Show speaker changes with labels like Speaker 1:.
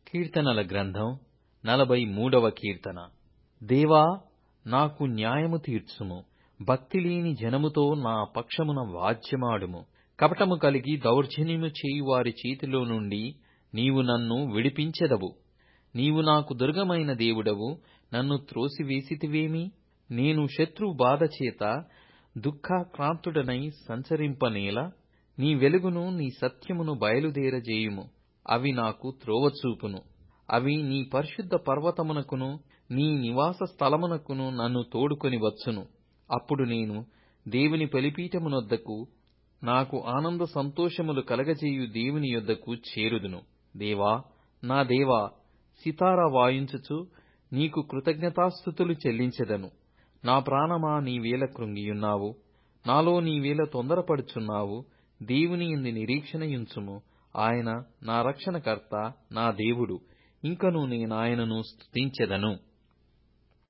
Speaker 1: కీర్తనల గ్రంథం నలభై మూడవ కీర్తన దేవా నాకు న్యాయము తీర్చుము భక్తిలేని జనముతో నా పక్షమున వాద్యమాడుము కపటము కలిగి దౌర్జన్యము చేయువారి చేతిలో నుండి నీవు నన్ను విడిపించెదవు నీవు నాకు దుర్గమైన దేవుడవు నన్ను త్రోసివేసితివేమి నేను శత్రు బాధచేత దుఃఖాక్రాంతుడనై సంచరింపనేల నీ వెలుగును నీ సత్యమును బయలుదేరజేయుము అవి నాకు త్రోవ చూపును అవి నీ పరిశుద్ధ పర్వతమునకును నీ నివాస స్థలమునకును నన్ను తోడుకొని వచ్చును అప్పుడు నేను దేవుని బలిపీఠమునొద్దకు నాకు ఆనంద సంతోషములు కలగజేయు దేవుని యొద్దకు చేరుదును దేవా నా దేవా సితారా వాయించుచు నీకు కృతజ్ఞతాస్థుతులు చెల్లించెదను నా ప్రాణమా నీవేల కృంగియున్నావు నాలో నీవేల తొందరపడుచున్నావు దేవుని యందు నిరీక్షణయుంచుము ఆయన నా రక్షణకర్త నా దేవుడు ఇంకను నేనాయనను స్తుతించెదను